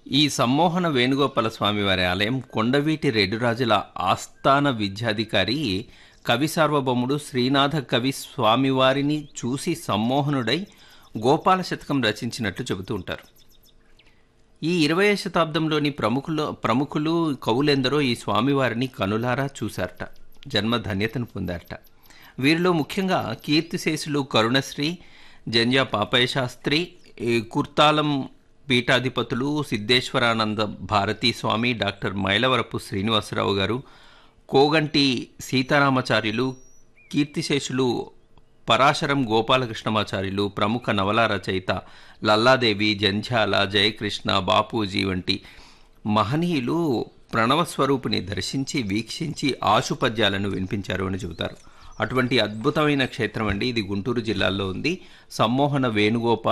ఈ సమ్మోహన వేణుగోపాల స్వామివారి ఆలయం కొండవీటి రెడ్డిరాజుల ఆస్థాన విద్యాధికారి కవి సార్వభౌముడు శ్రీనాథ కవి స్వామివారిని చూసి సమ్మోహనుడై గోపాల శతకం రచించినట్లు చెబుతూ ఉంటారు ఈ ఇరవై శతాబ్దంలోని ప్రముఖులు ప్రముఖులు కవులెందరో ఈ స్వామివారిని కనులారా చూశారట జన్మ ధన్యతను పొందారట వీరిలో ముఖ్యంగా కీర్తిశేషులు కరుణశ్రీ జంజా పాపయ్య శాస్త్రి ఈ కుర్తాలం పీఠాధిపతులు సిద్ధేశ్వరానంద భారతీ స్వామి డాక్టర్ మైలవరపు శ్రీనివాసరావు గారు కోగంటి సీతారామాచార్యులు కీర్తిశేషులు పరాశరం గోపాలకృష్ణమాచార్యులు ప్రముఖ నవల రచయిత లల్లాదేవి జంఝాల జయకృష్ణ బాపూజీ వంటి మహనీయులు ప్రణవస్వరూపుని దర్శించి వీక్షించి ఆశుపద్యాలను వినిపించారు అని చెబుతారు అటువంటి అద్భుతమైన క్షేత్రం అండి ఇది గుంటూరు జిల్లాలో ఉంది సమ్మోహన వేణుగోపాల